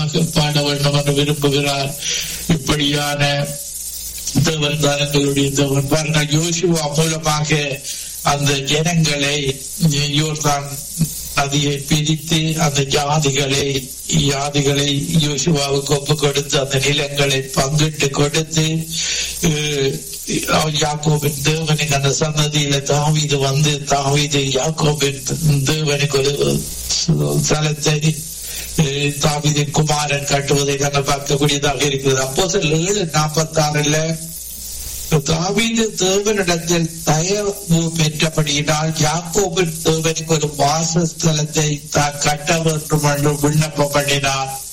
பாட பாட வேண்டும் என்று விரும்புகிறார் இப்படியான தேவன் தான் எங்களுடைய தேவன் பாருங்கள் யோசுவா மூலமாக அந்த ஜனங்களை யோர்தான் நதியை பிரித்து அந்த ஜாதிகளை ஜாதிகளை யோசுவாவுக்கு ஒப்பு கொடுத்து அந்த நிலங்களை பங்கிட்டு கொடுத்து அஹ், யாக்கோபின் தேவனுக்கு அந்த சன்னதியில தாவீது வந்து தாவீது யாக்கோபின் தேவனுக்கு ஒரு ஸ்தலத்தை அஹ், தாவீதின் குமாரன் கட்டுவதை நாங்கள் பார்க்கக்கூடியதாக இருக்கிறது அப்போ சில ஏழு நாற்பத்தி ஆறுல தாவீது தேவனிடத்தில் தயவு பெற்றபடியினால் யாக்கோபின் தேவனுக்கு ஒரு வாசஸ்தலத்தை தான் கட்ட வேண்டும் என்று விண்ணப்பம் பண்ணினார்